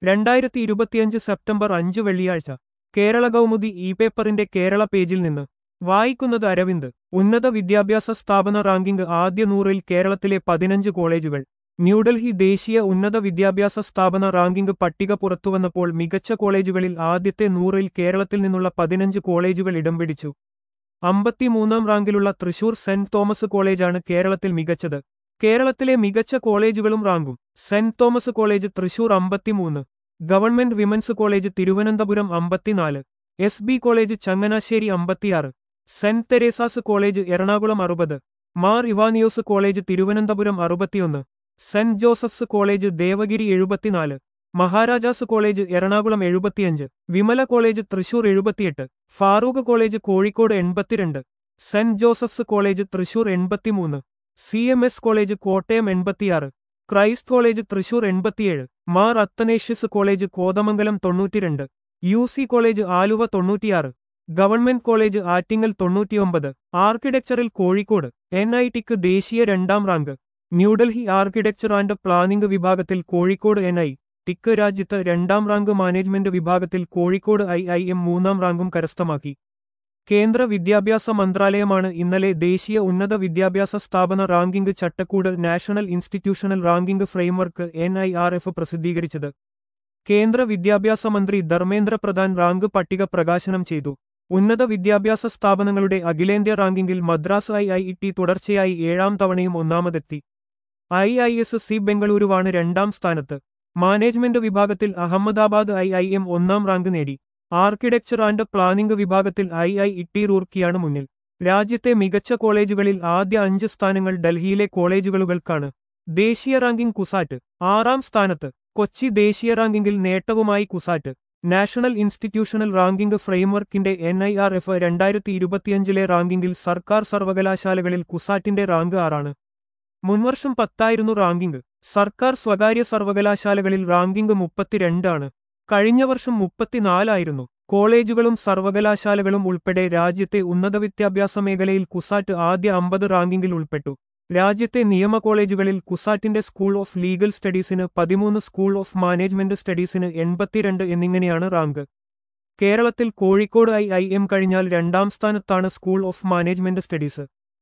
രണ്ടായിരത്തി ഇരുപത്തിയഞ്ച് സെപ്റ്റംബർ അഞ്ച് വെള്ളിയാഴ്ച കേരള കൗമുദി ഇ പേപ്പറിന്റെ കേരള പേജിൽ നിന്ന് വായിക്കുന്നത് അരവിന്ദ് ഉന്നത വിദ്യാഭ്യാസ സ്ഥാപന റാങ്കിംഗ് ആദ്യ നൂറിൽ കേരളത്തിലെ പതിനഞ്ച് കോളേജുകൾ ന്യൂഡൽഹി ദേശീയ ഉന്നത വിദ്യാഭ്യാസ സ്ഥാപന റാങ്കിംഗ് പട്ടിക പുറത്തുവന്നപ്പോൾ മികച്ച കോളേജുകളിൽ ആദ്യത്തെ നൂറിൽ കേരളത്തിൽ നിന്നുള്ള പതിനഞ്ച് കോളേജുകൾ ഇടം പിടിച്ചു അമ്പത്തിമൂന്നാം റാങ്കിലുള്ള തൃശൂർ സെന്റ് തോമസ് കോളേജാണ് കേരളത്തിൽ മികച്ചത് കേരളത്തിലെ മികച്ച കോളേജുകളും റാങ്കും സെന്റ് തോമസ് കോളേജ് തൃശൂർ അമ്പത്തിമൂന്ന് ഗവൺമെന്റ് വിമൻസ് കോളേജ് തിരുവനന്തപുരം അമ്പത്തിനാല് എസ് ബി കോളേജ് ചങ്ങനാശ്ശേരി അമ്പത്തിയാറ് സെന്റ് തെരേസാസ് കോളേജ് എറണാകുളം അറുപത് മാർ ഇവാനിയോസ് കോളേജ് തിരുവനന്തപുരം അറുപത്തിയൊന്ന് സെന്റ് ജോസഫ്സ് കോളേജ് ദേവഗിരി എഴുപത്തിനാല് മഹാരാജാസ് കോളേജ് എറണാകുളം എഴുപത്തിയഞ്ച് വിമല കോളേജ് തൃശൂർ എഴുപത്തിയെട്ട് ഫാറൂഖ് കോളേജ് കോഴിക്കോട് എൺപത്തിരണ്ട് സെന്റ് ജോസഫ്സ് കോളേജ് തൃശൂർ എൺപത്തിമൂന്ന് C M S college Kottayam എൺപത്തിയാറ് ക്രൈസ്റ്റ് കോളേജ് തൃശൂർ എൺപത്തിയേഴ് മാർ അത്തനേഷ്യസ് കോളേജ് കോതമംഗലം തൊണ്ണൂറ്റിരണ്ട് യു സി കോളേജ് ആലുവ തൊണ്ണൂറ്റിയാറ് ഗവൺമെന്റ് കോളേജ് ആറ്റിങ്ങൽ തൊണ്ണൂറ്റിയൊമ്പത് ആർക്കിടെക്ചറിൽ കോഴിക്കോട് എൻ ഐ ടിക്ക് ദേശീയ രണ്ടാം rank New Delhi architecture and planning വിഭാഗത്തിൽ കോഴിക്കോട് എൻ ഐ ടിക്ക് രാജ്യത്ത് രണ്ടാം റാങ്ക് മാനേജ്മെന്റ് വിഭാഗത്തിൽ കോഴിക്കോട് ഐ ഐ എം മൂന്നാം റാങ്കും കരസ്ഥമാക്കി കേന്ദ്ര വിദ്യാഭ്യാസ മന്ത്രാലയമാണ് ഇന്നലെ ദേശീയ ഉന്നത വിദ്യാഭ്യാസ സ്ഥാപന റാങ്കിംഗ് ചട്ടക്കൂട് national institutional ranking framework N I R F പ്രസിദ്ധീകരിച്ചത് കേന്ദ്ര വിദ്യാഭ്യാസ മന്ത്രി ധർമ്മേന്ദ്ര പ്രധാൻ റാങ്ക് പട്ടിക പ്രകാശനം ചെയ്തു ഉന്നത വിദ്യാഭ്യാസ സ്ഥാപനങ്ങളുടെ അഖിലേന്ത്യാ റാങ്കിംഗിൽ മദ്രാസ് ഐ ഐ ടി തുടർച്ചയായി ഏഴാം തവണയും ഒന്നാമതെത്തി ഐ ഐ എസ് സി ബംഗളൂരുവാണ് രണ്ടാം സ്ഥാനത്ത് മാനേജ്മെന്റ് വിഭാഗത്തിൽ അഹമ്മദാബാദ് ഐ ഐ എം ഒന്നാം റാങ്ക് നേടി ആർക്കിടെക്ചർ ആൻഡ് പ്ലാനിംഗ് വിഭാഗത്തിൽ ഐ ഐ ഇട്ടി റൂർക്കിയാണ് മുന്നിൽ രാജ്യത്തെ മികച്ച കോളേജുകളിൽ ആദ്യ അഞ്ച് സ്ഥാനങ്ങൾ ഡൽഹിയിലെ കോളേജുകൾക്കാണ് ദേശീയ റാങ്കിംഗ് കുസാറ്റ് ആറാം സ്ഥാനത്ത് കൊച്ചി ദേശീയ റാങ്കിംഗിൽ നേട്ടവുമായി കുസാറ്റ് നാഷണൽ ഇൻസ്റ്റിറ്റ്യൂഷണൽ റാങ്കിംഗ് ഫ്രെയിംവർക്കിന്റെ എൻ ഐ ആർ എഫ് രണ്ടായിരത്തി ഇരുപത്തിയഞ്ചിലെ റാങ്കിംഗിൽ സർക്കാർ സർവകലാശാലകളിൽ കുസാറ്റിന്റെ റാങ്ക് ആറാണ് മുൻവർഷം പത്തായിരുന്നു റാങ്കിംഗ് സർക്കാർ സ്വകാര്യ സർവകലാശാലകളിൽ റാങ്കിംഗ് മുപ്പത്തിരണ്ടാണ് കഴിഞ്ഞ വർഷം മുപ്പത്തിനാലായിരുന്നു കോളേജുകളും സർവകലാശാലകളും ഉൾപ്പെടെ രാജ്യത്തെ ഉന്നത വിദ്യാഭ്യാസ മേഖലയിൽ കുസാറ്റ് ആദ്യ അമ്പത് റാങ്കിംഗിൽ ഉൾപ്പെട്ടു രാജ്യത്തെ നിയമ കോളേജുകളിൽ കുസാറ്റിന്റെ സ്കൂൾ ഓഫ് ലീഗൽ സ്റ്റഡീസിന് പതിമൂന്ന് സ്കൂൾ ഓഫ് മാനേജ്മെന്റ് സ്റ്റഡീസിന് എൺപത്തിരണ്ട് എന്നിങ്ങനെയാണ് റാങ്ക് കേരളത്തിൽ കോഴിക്കോട് ഐ ഐ എം കഴിഞ്ഞാൽ രണ്ടാം സ്ഥാനത്താണ് സ്കൂൾ ഓഫ് മാനേജ്മെന്റ് സ്റ്റഡീസ്